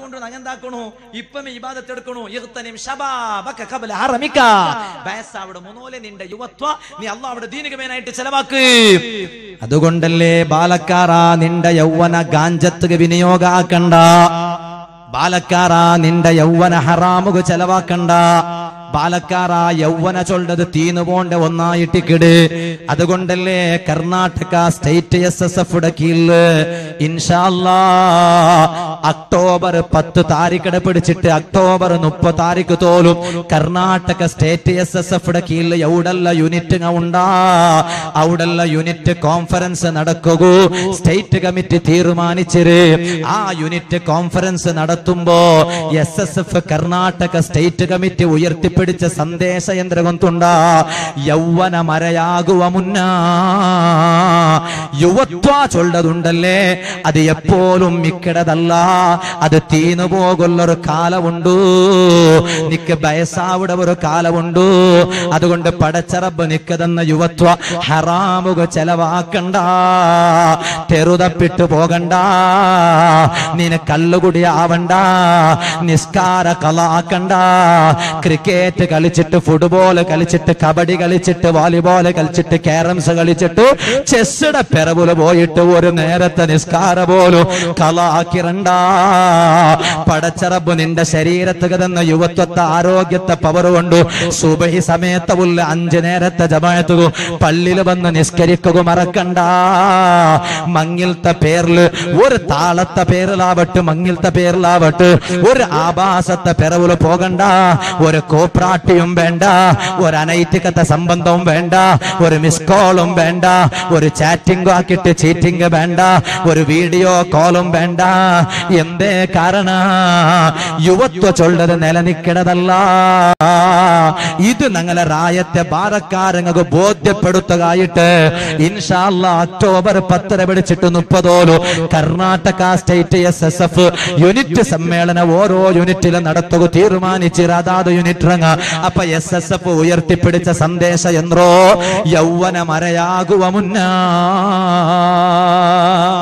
അതുകൊണ്ട് ഞങ്ങൾ എന്താക്കണു ഇപ്പം ഇബാദത്ത് എടുക്കണു ഇഗ്തനിം ശബാബക ഖബ്ല ഹറമിക വയസ്സാവിടെ മുന്നോലെ നിന്റെ യുവത്വ നീ അള്ളാഹുവിടെ ദീനിക മേനായിട്ട് ചെലവാക്ക് അതുകൊണ്ടല്ലേ ബാലക്കാറാ നിന്റെ യൗവന ഗാഞ്ചത്തുക വിനിയോഗാക്കണ്ട ബാലക്കാറാ നിന്റെ യൗവന ഹറാമുക ചെലവാക്കണ്ട ബാലക്കാറാ യൗവന ചൊല്ലത് തീന്നുപോണ്ട ഒന്നായിട്ടിക്കിട് അതുകൊണ്ടല്ലേ Karnataka state S S F കീഴില് ഇൻഷാല്ലാ അക്ടോബർ പത്ത് താരീഖിടെ പിടിച്ചിട്ട് അക്ടോബർ മുപ്പത് താരീഖ് തോലും Karnataka state S S F കീഴിൽ എവിടെല്ല യൂണിറ്റ് ഉണ്ടാ അവിടെല്ല യൂണിറ്റ് കോൺഫറൻസ് നടക്കുകൂ സ്റ്റേറ്റ് കമ്മിറ്റി തീരുമാനിച്ചിര് ആ യൂണിറ്റ് കോൺഫറൻസ് നടത്തുമ്പോ S S F Karnataka state committee ഉയർത്തിപ്പിടിച്ച സന്ദേശ യന്ത്രകൊണ്ടുണ്ട യൗവന മരയാകുവ മുന്ന യുവത്വ ചൊല്ലതുണ്ടല്ലേ അത് എപ്പോഴും മിക്കടതല്ല അത് തീന്നു പോകുള്ളൊരു കാലമുണ്ടു നിക്ക് വയസ്സാവിടെ ഒരു കാലമുണ്ടു അതുകൊണ്ട് പടച്ചറബ് നിക്കതെന്ന യുവത്വ ഹറാമുക ചെലവാക്കണ്ട തെറുതപ്പിട്ട് പോകണ്ട നിന കള്ളുകുടി ആവണ്ട നിസ്കാര കളാക്കണ്ട ക്രിക്കറ്റ് കളിച്ചിട്ട് ഫുട്ബോൾ കളിച്ചിട്ട് കബഡി കളിച്ചിട്ട് വോളിബോൾ കളിച്ചിട്ട് ക്യാരംസ് കളിച്ചിട്ട് ചെസ്സിടെ പിറവില് പോയിട്ട് ഒരു നേരത്തെ നിസ്കാര പോലും കളാക്കിരണ്ട പടച്ചറബ് നിന്റെ ശരീരത്ത് കിടന്ന യുവത്വത്തെ ആരോഗ്യത്തെ പവർ കൊണ്ടു സുബഹി സമയത്ത് ഉള്ള അഞ്ചു നേരത്തെ ജമായത്തുകു പള്ളിയിൽ വന്ന് നിസ്കരിക്കുക മറക്കണ്ട മങ്ങിലത്തെ പേരില് ഒരു താളത്തെ പേരിലാവട്ടെ മങ്ങിലത്തെ പേരിലാവട്ടെ ഒരു ആഭാസത്തെ പിറവില് പോകണ്ട ഒരു കോപ്രാട്ടിയും വേണ്ട ഒരു അനൈതികത്തെ സംബന്ധവും വേണ്ട ഒരു മിസ് കോളും വേണ്ട ഒരു ചാറ്റിംഗ് ആക്കിയിട്ട് ചീറ്റിംഗ് വേണ്ട ഒരു വീഡിയോ കോളും വേണ്ട എന്തേ കാരണ യുവത്വ ചൊല്ലത് നിലനിൽക്കണതല്ല ഇത് ഞങ്ങളെ റായത്തെ ബാറക്കാരങ്ങൾക്ക് ബോധ്യപ്പെടുത്തുകയായിട്ട് ഇൻഷാല്ല ഒക്ടോബർ പത്തര പിടിച്ചിട്ട് മുപ്പതോലു Karnataka state S S F unit സമ്മേളനം ഓരോ യൂണിറ്റിലും നടത്തുക തീരുമാനിച്ച് അതാത് യൂണിറ്റ് ഇറങ്ങ അപ്പൊ എസ് എസ് എഫ് ഉയർത്തിപ്പിടിച്ച സന്ദേശ യന്ത്രോ യൗവന മരയാകുവ മുന്ന